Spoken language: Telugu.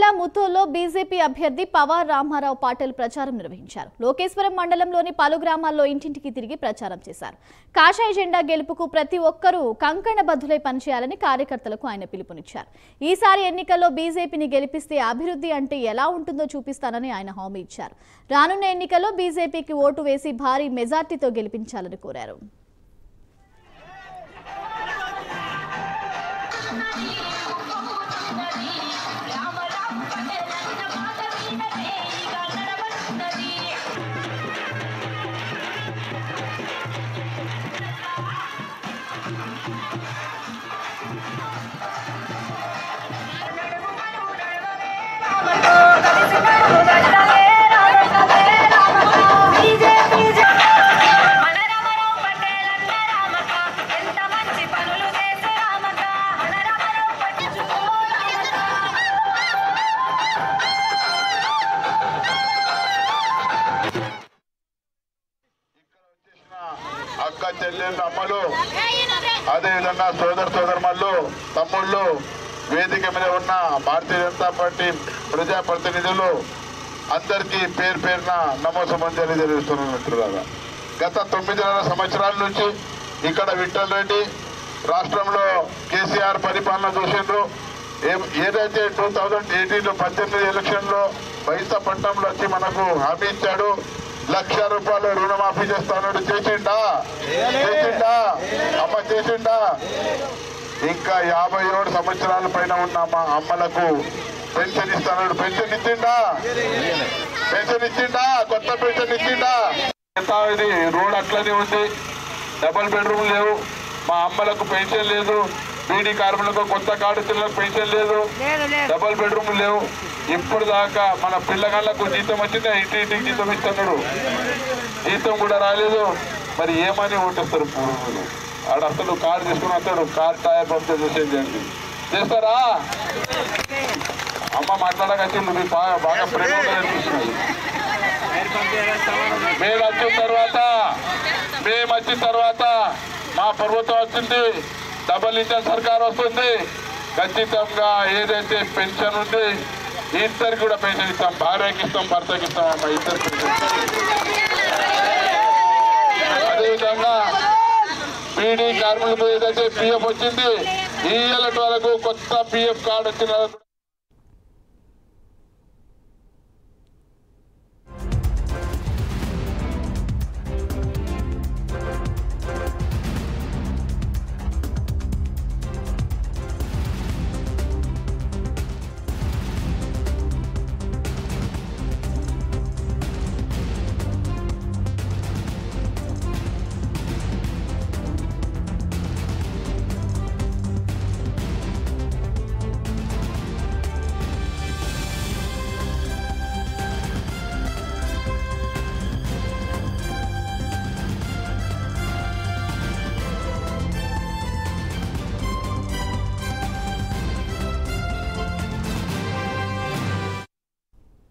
జిల్లా ముత్తూరులో బీజేపీ అభ్యర్థి పవార్ రామారావు పాటిల్ ప్రచారం నిర్వహించారు లోకేశ్వరం మండలంలోని పలు గ్రామాల్లో ఇంటింటికి తిరిగి ప్రచారం చేశారు కాషాయ జెండా గెలుపుకు ప్రతి ఒక్కరూ కంకణబద్దులై పనిచేయాలని కార్యకర్తలకు ఆయన పిలుపునిచ్చారు ఈసారి ఎన్నికల్లో బీజేపీని గెలిపిస్తే అభివృద్ధి అంటే ఎలా ఉంటుందో చూపిస్తానని ఆయన హామీ ఇచ్చారు రానున్న ఎన్నికల్లో బీజేపీకి ఓటు వేసి భారీ మెజార్టీతో గెలిపించాలని కోరారు ఎంత మంచి పనులు చేసే రామక మన రామరావు పట్టించుకో అక్క చెల్లెళ్ళు అమ్మలు అదేవిధంగా సోదర సోదరుమల్లు తమ్ముళ్ళు వేదిక మీద ఉన్న భారతీయ జనతా పార్టీ ప్రజాప్రతినిధులు అందరికీ పేరు పేరున నమోసమని తెలియజేస్తున్నట్లుగా గత తొమ్మిదిన్నర సంవత్సరాల నుంచి ఇక్కడ విఠల్ రెడ్డి రాష్ట్రంలో కేసీఆర్ పరిపాలన చూసిండ్రు ఏ- ఏదైతే టూ థౌజండ్ ఎయిటీన్ పద్దెనిమిది ఎలక్షన్ లో బైస పట్టణంలో వచ్చి మనకు హామీ ఇచ్చాడు లక్ష రూపాయలు రుణమాఫీ చేస్తాడు చేసిండా చేసిండా అమ్మ చేసిండా ఇంకా యాభై ఏడు సంవత్సరాల పైన ఉన్న మా అమ్మలకు పెన్షన్ ఇస్తాడు పెన్షన్ ఇచ్చిండా పెన్షన్ ఇచ్చిండా కొత్త పెన్షన్ ఇచ్చిండా ఎంత ఇది రోడ్ అట్లనే ఉంది డబల్ బెడ్రూమ్ లేవు మా అమ్మలకు పెన్షన్ లేదు బీడీ కార్మికులకు కొత్త కార్డులకు పెన్షన్ లేదు డబల్ బెడ్రూమ్ లేవు ఇప్పుడు దాకా మన పిల్లగాళ్ళకు జీతం వచ్చిందా ఇంటి ఇంటికి జీతం ఇస్తున్నాడు జీతం కూడా రాలేదు మరి ఏమని ఓటేస్తారు పూర్వులు ఆడ అసలు కార్ తీసుకుని వస్తాడు కార్ టైర్ పంపితే చేసేది ఏంటి చేస్తారా అమ్మ మాట్లాడక నువ్వు బాగా బాగా ప్రేమ అనిపిస్తున్నాయి మేము వచ్చిన తర్వాత మేము వచ్చిన తర్వాత మా ప్రభుత్వం వచ్చింది డబల్ ఇంజన్ సర్కార్ వస్తుంది ఖచ్చితంగా ఏదైతే పెన్షన్ ఉంది ఇద్దరికి కూడా పెన్షన్ ఇస్తాం భార్యకి ఇస్తాం భర్తకి ఇస్తాం అమ్మ ఇద్దరికి అదేవిధంగా బీడీ కార్మికులకు ఏదైతే పిఎఫ్ వచ్చింది ఈ ఏళ్ళ వరకు కొత్త పిఎఫ్ కార్డు వచ్చిన వాళ్ళకు